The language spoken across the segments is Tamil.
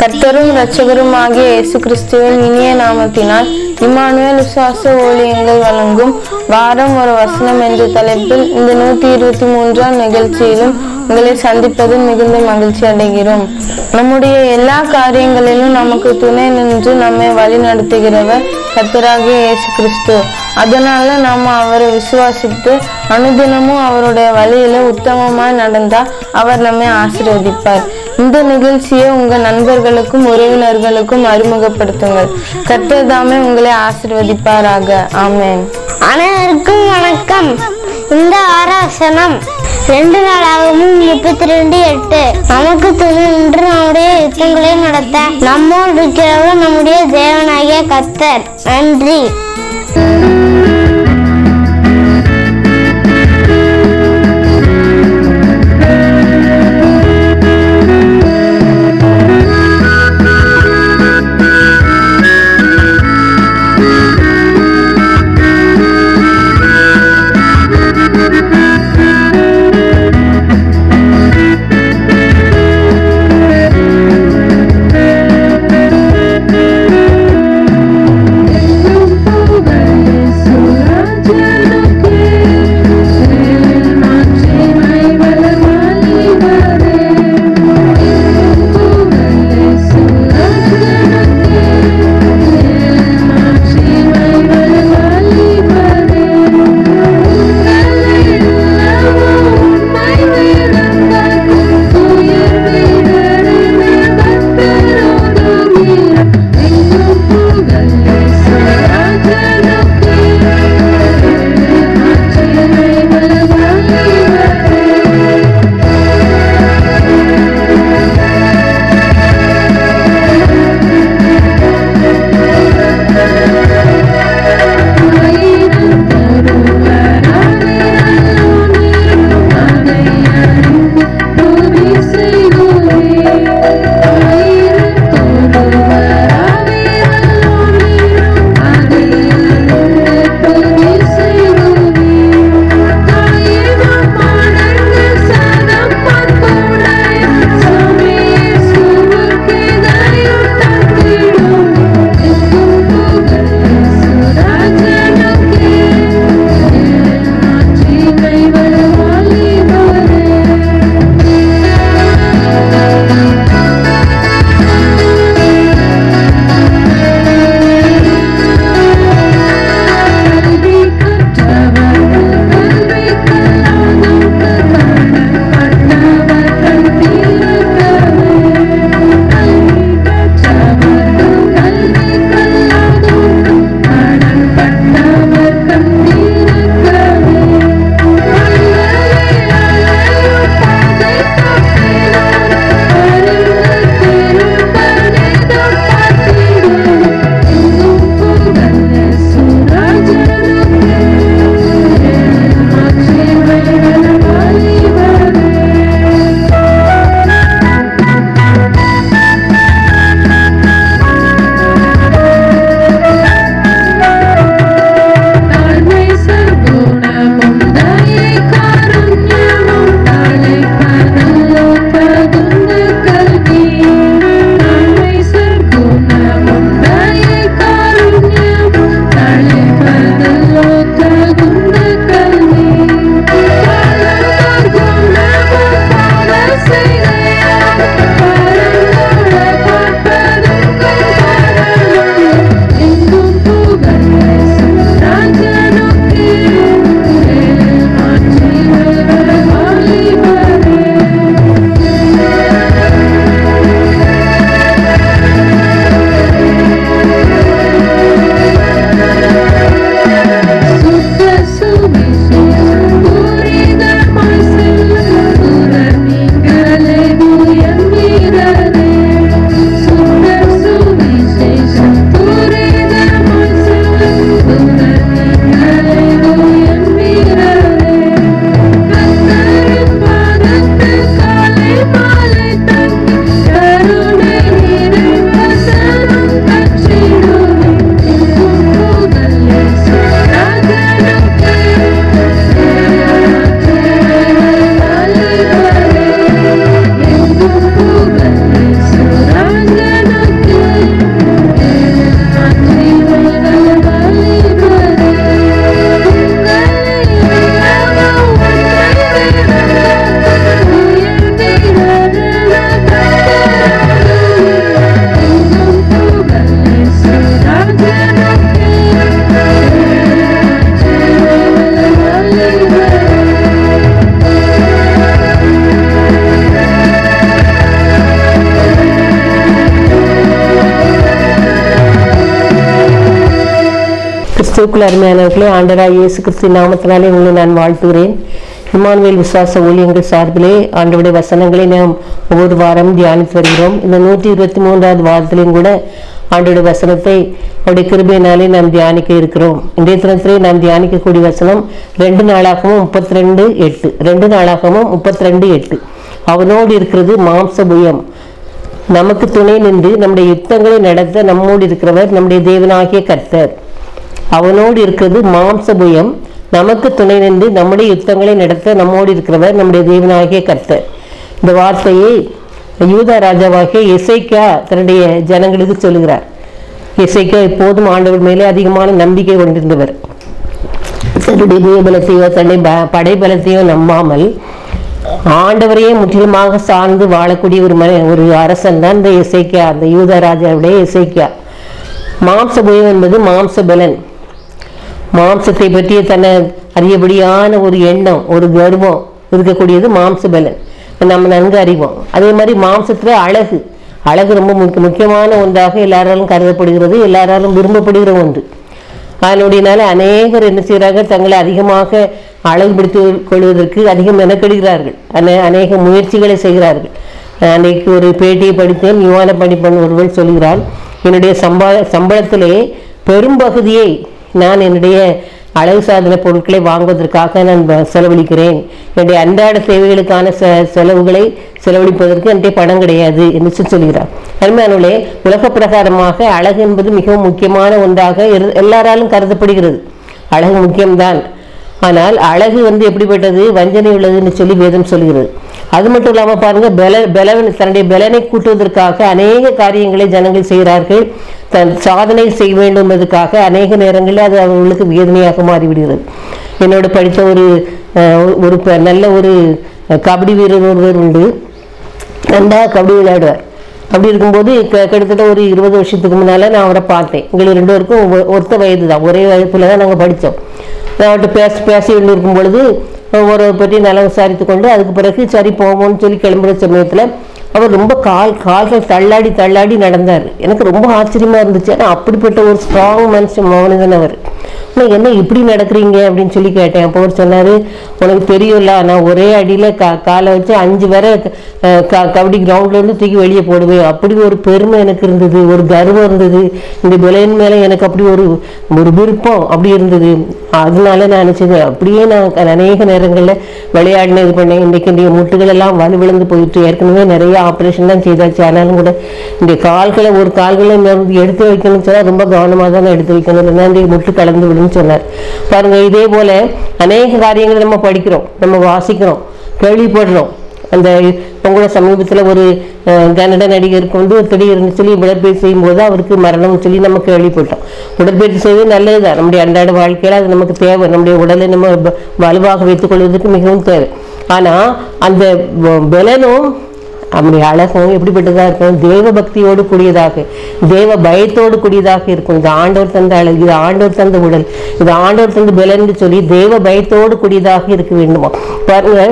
கர்த்தரும் இரட்சகரும் ஆகிய இயேசு கிறிஸ்துவின் இனிய நாமத்தினால் இம்மானுவேல் விசுவாச ஊழியங்கள் வழங்கும் வாரம் ஒரு வசனம் என்ற தலைப்பில் இந்த நூத்தி இருபத்தி மூன்றாம் நிகழ்ச்சியிலும் உங்களை சந்திப்பதில் மிகுந்த மகிழ்ச்சி அடைகிறோம் நம்முடைய எல்லா காரியங்களிலும் நமக்கு துணை நின்று நம்மை வழி நடத்துகிறவர் கர்த்தராகிய இயேசு கிறிஸ்து அதனால நாம அவரை விசுவாசித்து அனுதினமும் அவருடைய வழியில உத்தமமாய் நடந்தா அவர் நம்மை ஆசீர்வதிப்பார் இந்த நிகழ்ச்சியை உங்க நண்பர்களுக்கும் உறவினர்களுக்கும் அறிமுகப்படுத்துங்கள் கர்த்தர் தாமே உங்களை ஆசீர்வதிப்பாராக ஆமென் அனைவருக்கும் வணக்கம் இந்த ஆராசனம் ரெண்டு நாளாகவும் முப்பத்தி ரெண்டு எட்டு நமக்கு துணை நின்று நம்முடைய யுத்தங்களை நடத்த நம்மோடு இருக்கிறவர் நம்முடைய தேவனாகிய கத்தர் நன்றி Yesu கிறிஸ்துக்குள் அருமையானவர்களே ஆண்டராய் இயேசு கிறிஸ்து நாமத்தினாலே உங்களை நான் வாழ்த்துகிறேன் இமானுவேல் விசுவாச ஊழியங்கள் சார்பிலே ஆண்டவருடைய வசனங்களை நாம் ஒவ்வொரு வாரம் தியானித்து வருகிறோம் இந்த நூற்றி இருபத்தி மூன்றாவது வாரத்திலையும் கூட ஆண்டோடைய வசனத்தை அவருடைய கிருபையினாலே நாம் தியானிக்க இருக்கிறோம் இன்றைய தினத்திலே நாம் தியானிக்கக்கூடிய வசனம் ரெண்டு நாளாகவும் முப்பத்தி ரெண்டு எட்டு ரெண்டு நாளாகவும் முப்பத்தி ரெண்டு எட்டு அவனோடு இருக்கிறது மாம்சபுயம் நமக்கு துணை நின்று நம்முடைய யுத்தங்களை நடத்த நம்மோடு இருக்கிறவர் நம்முடைய தேவனாகிய கர்த்தர் அவனோடு இருக்கிறது மாம்சபுயம் நமக்கு துணை நின்று நம்முடைய யுத்தங்களை நடத்த நம்மோடு இருக்கிறவர் நம்முடைய தேவனாகிய கர்த்தர் இந்த வார்த்தையை யூதா ராஜாவாகிய இசைக்கா தன்னுடைய ஜனங்களுக்கு சொல்லுகிறார் இசைக்கா எப்போதும் ஆண்டவர் மேலே அதிகமான நம்பிக்கை கொண்டிருந்தவர் தன்னுடைய தேவபலத்தையோ தன்னுடைய ப- படைபலத்தையோ நம்பாமல் ஆண்டவரையே முற்றிலுமாக சார்ந்து வாழக்கூடிய ஒரு மன ஒரு அரசன் தான் இந்த இசைக்கியா அந்த யூத ராஜாவுடைய இசைக்கியா மாம்சபுயம் என்பது மாம்சபலன் மாம்சத்தை பற்றிய தன்னை அறியபடியான ஒரு எண்ணம் ஒரு கர்வம் இருக்கக்கூடியது மாம்சபலன் நம்ம நன்கு அறிவோம் அதே மாதிரி மாம்சத்துல அழகு அழகு ரொம்ப முக்கிய முக்கியமான ஒன்றாக எல்லாராலும் கருதப்படுகிறது எல்லாராலும் விரும்பப்படுகிற ஒன்று அதனுடையனால அநேகர் என்ன செய்கிறார்கள் தங்களை அதிகமாக அழகுபடுத்திக் கொள்வதற்கு அதிகம் மெனக்கெடுகிறார்கள் அநே- அநேக முயற்சிகளை செய்கிறார்கள் அன்னைக்கு ஒரு பேட்டியை படித்தேன் யுவான படிப்பன் ஒருவள் சொல்கிறாள் என்னுடைய சம்பா சம்பளத்திலே பெரும்பகுதியை நான் என்னுடைய அழகு சாதன பொருட்களை வாங்குவதற்காக நான் வ- செலவழிக்கிறேன் என்னுடைய அன்றாட தேவைகளுக்கான செ செலவுகளை செலவழிப்பதற்கு என்கிட்ட பணம் கிடையாது என்று சொல்லி சொல்கிறார் அருமையானவர்களே உலக பிரகாரமாக அழகு என்பது மிகவும் முக்கியமான ஒன்றாக இரு- எல்லாராலும் கருதப்படுகிறது அழகு முக்கியம்தான் ஆனால் அழகு வந்து எப்படிப்பட்டது வஞ்சனை உள்ளதுன்னு சொல்லி வேதம் சொல்கிறது அது மட்டும் இல்லாமல் பாருங்க பல பலவன் தன்னுடைய பலனை கூட்டுவதற்காக அநேக காரியங்களை ஜனங்கள் செய்கிறார்கள் தன் சாதனை செய்ய வேண்டும் என்பதற்காக அநேக நேரங்களில் அது அவர்களுக்கு வேதனையாக மாறிவிடுகிறது என்னோட படித்த ஒரு அஹ், ஒரு ப- நல்ல ஒரு கபடி வீரர் ஒருவர் உண்டு நன்றாக கபடி விளையாடுவார் அப்படி இருக்கும்போது க- கிட்டத்தட்ட ஒரு இருபது வருஷத்துக்கு முன்னால் நான் அவரை பார்த்தேன் எங்களுக்கு ரெண்டு பேருக்கும் ஒ- ஒத்த வயது தான் ஒரே வயதுல தான் நாங்கள் படித்தோம் நான் அவர்கிட்ட பேச பேசி கொண்டு இருக்கும் பொழுது ஒரு பற்றி நலம் விசாரித்து கொண்டு அதுக்கு பிறகு சரி போவோம்னு சொல்லி கிளம்புற சமயத்தில் அவர் ரொம்ப கால் கால்கள் தள்ளாடி தள்ளாடி நடந்தார் எனக்கு ரொம்ப ஆச்சரியமா இருந்துச்சு ஆனால் அப்படிப்பட்ட ஒரு ஸ்ட்ராங் மனுஷன் மௌனதன் அவர் ஆனால் என்ன இப்படி நடக்கிறீங்க அப்படின்னு சொல்லி கேட்டேன் அப்போ அவர் சொன்னார் உனக்கு தெரியும்ல நான் ஒரே அடியில் கா காலை வச்சு அஞ்சு வரை அஹ், க கபடி கிரவுண்ட்ல இருந்து தூக்கி வெளியே போடுவேன் அப்படி ஒரு பெருமை எனக்கு இருந்தது ஒரு கர்வம் இருந்தது இந்த விலையின் மேலே எனக்கு அப்படி ஒரு ஒரு விருப்பம் அப்படி இருந்தது அதனால நான் நினச்சது அப்படியே நான் அநேக நேரங்களில் விளையாடின இது பண்ணேன் இன்றைக்கு இந்த முட்டுகள் எல்லாம் வலு விழுந்து போயிட்டு ஏற்கனவே நிறைய ஆப்ரேஷன் தான் செய்தாச்சு ஆனாலும் கூட இந்த கால்களை ஒரு கால்களை மறுபடி எடுத்து வைக்கணும்னு சொன்னால் ரொம்ப கவனமாக தான் எடுத்து வைக்கணும் இல்லைன்னா இந்த முட்டு கலந்து விடுன்னு சொன்னார் பாருங்க இதே போல அநேக காரியங்களை நம்ம படிக்கிறோம் நம்ம வாசிக்கிறோம் கேள்விப்படுறோம் அந்த உங்களோட சமீபத்தில் ஒரு அஹ், கன்னட நடிகருக்கு வந்து திடீர்னு சொல்லி உடற்பயிற்சி செய்யும்போது அவருக்கு மரணம்னு சொல்லி நம்ம கேள்விப்பட்டோம் உடற்பயிற்சி செய்வது நல்லதுதான் நம்முடைய அன்றாட வாழ்க்கையில் அது நமக்கு தேவை நம்முடைய உடலை நம்ம ப- வலுவாக வைத்துக் கொள்வதற்கு மிகவும் தேவை ஆனால் அந்த ப- பலனும் நம்முடைய அழகும் எப்படிப்பட்டதாக இருக்கும் தேவ பக்தியோடு கூடியதாக தேவ பயத்தோடு கூடியதாக இருக்கும் இது ஆண்டவர் தந்த அழகு இது ஆண்டவர் தந்த உடல் இது ஆண்டவர் தந்த பலன்னு சொல்லி தேவ பயத்தோடு கூடியதாக இருக்க வேண்டுமா பாருங்க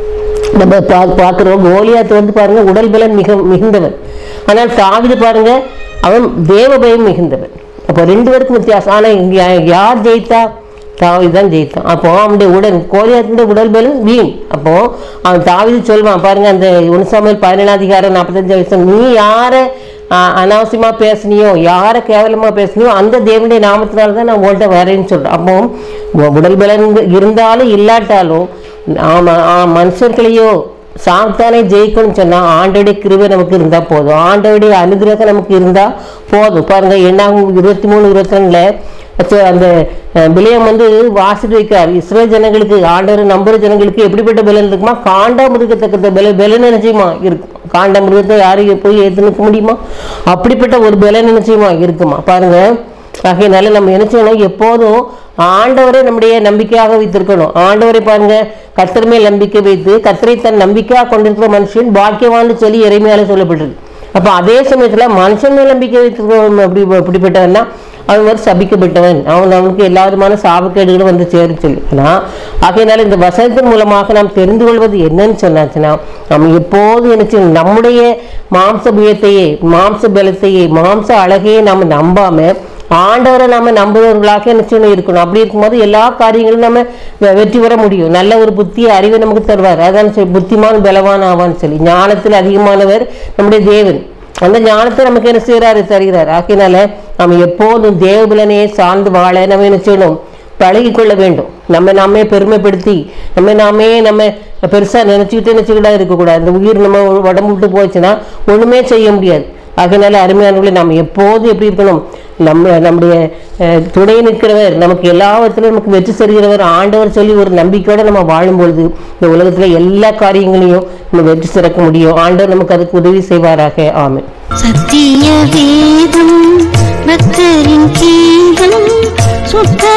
நம்ம பா பார்க்குறோம் கோலியாத்து வந்து பாருங்க உடல் பலன் மிக மிகுந்தவன் ஆனால் தாவிது பாருங்க அவன் தேவ பயம் மிகுந்தவன் அப்போ ரெண்டு பேருக்கும் வித்தியாசம் ஆனால் இங்க யா- யார் ஜெயித்தா தாவிது தான் ஜெயித்தான் அப்போ அவனுடைய உடல் கோலியாத்தினுடைய உடல் பலன் வீண் அப்போ அவன் தாவிது சொல்வான் பாருங்க அந்த உன்சாமல் பதினேழாம் அதிகாரம் நாற்பத்தஞ்சு வயசு நீ யாரை ஆஹ், அனாவசியமா பேசுனியோ யாரை கேவலமா பேசுனியோ அந்த தேவனுடைய நாமத்தினால தான் நான் உங்கள்கிட்ட வரேன்னு சொல்றேன் அப்போ உ- உடல் பலன் இருந்தாலும் இல்லாட்டாலும் ஆமா ஆ, மனுஷர்களையோ சாத்தானே ஜெயிக்கணும்னு சொன்னா ஆண்டோடைய கிருபை நமக்கு இருந்தா போதும் ஆண்டோடைய அனுகிரகம் நமக்கு இருந்தா போதும் பாருங்க என்னாகும் இருபத்தி மூணு இருபத்தி ரெண்டுல அச்சோ- அந்த அஹ், பிலியம் வந்து வாசிட்டு வைக்கிறார் இஸ்ரேல் ஜனங்களுக்கு ஆண்டவர் நம்புற ஜனங்களுக்கு எப்படிப்பட்ட பலன் இருக்குமா காண்டா மிருகத்தக்க பல பலன் நினைச்சுமா இருக்கும் காண்ட மிருகத்தை யாரும் போய் ஏத்து நிற்க முடியுமா அப்படிப்பட்ட ஒரு பலன் நினைச்சுமா இருக்குமா பாருங்க ஆகையினால நம்ம என்ன செய்யணும் எப்போதும் ஆண்டவரை நம்முடைய நம்பிக்கையாக வைத்திருக்கணும் ஆண்டவரை பாருங்க கர்த்தர் மேல் நம்பிக்கை வைத்து கர்த்தரை தன் நம்பிக்கையாக கொண்டிருக்கிற மனுஷன் பாக்கியவான்னு சொல்லி இறைமையால சொல்லப்பட்டிருக்கு அப்ப அதே சமயத்துல மனுஷன் மேல் நம்பிக்கை வைத்திருக்கிறவன் அப்படி அப்படிப்பட்டவன்னா அவன் ஒரு சபிக்கப்பட்டவன் அவன் அவனுக்கு எல்லா விதமான சாபக்கேடுகளும் வந்து சேரும் சொல்லி ஆனா ஆகையினால இந்த வசனத்தின் மூலமாக நாம் தெரிந்து கொள்வது என்னன்னு சொன்னாச்சுன்னா நம்ம எப்போது என்ன செய்யணும் நம்முடைய மாம்ச புயத்தையே மாம்ச பலத்தையே மாம்ச அழகையே நம்ம நம்பாம ஆண்டவரை நம்ம நம்புவவர்களாக என்ன செய்யணும் இருக்கணும் அப்படி இருக்கும்போது எல்லா காரியங்களும் நம்ம வெ- வெற்றி பெற முடியும் நல்ல ஒரு புத்தி அறிவை நமக்கு தருவார் அதான் சொல்லி புத்திமான் பலவான் ஆவான்னு சொல்லி ஞானத்தில் அதிகமானவர் நம்முடைய தேவன் அந்த ஞானத்தை நமக்கு என்ன செய்கிறாரு தருகிறார் ஆகையினால நம்ம எப்போதும் தேவபலனையே சார்ந்து வாழ நம்ம என்ன செய்யணும் பழகி கொள்ள வேண்டும் நம்ம நாமே பெருமைப்படுத்தி நம்ம நாமே நம்ம பெருசா நினைச்சுக்கிட்டு நினைச்சுக்கிட்டா இருக்கக்கூடாது இந்த உயிர் நம்ம உடம்பு விட்டு போச்சுன்னா ஒண்ணுமே செய்ய முடியாது ஆகையினால அருமையானவர்களே நம்ம எப்போதும் எப்படி இருக்கணும் நம்ம நம்முடைய அஹ், துணை நிற்கிறவர் நமக்கு எல்லாவற்றிலும் நமக்கு வெற்றி தருகிறவர் ஆண்டவர் சொல்லி ஒரு நம்பிக்கையோட நம்ம வாழும் பொழுது இந்த உலகத்துல எல்லா காரியங்களையும் நம்ம வெற்றி சிறக்க முடியும் ஆண்டவர் நமக்கு அதுக்கு உதவி செய்வாராக ஆமென் சத்திய வேதம் பக்தரின் கீதம் சுத்த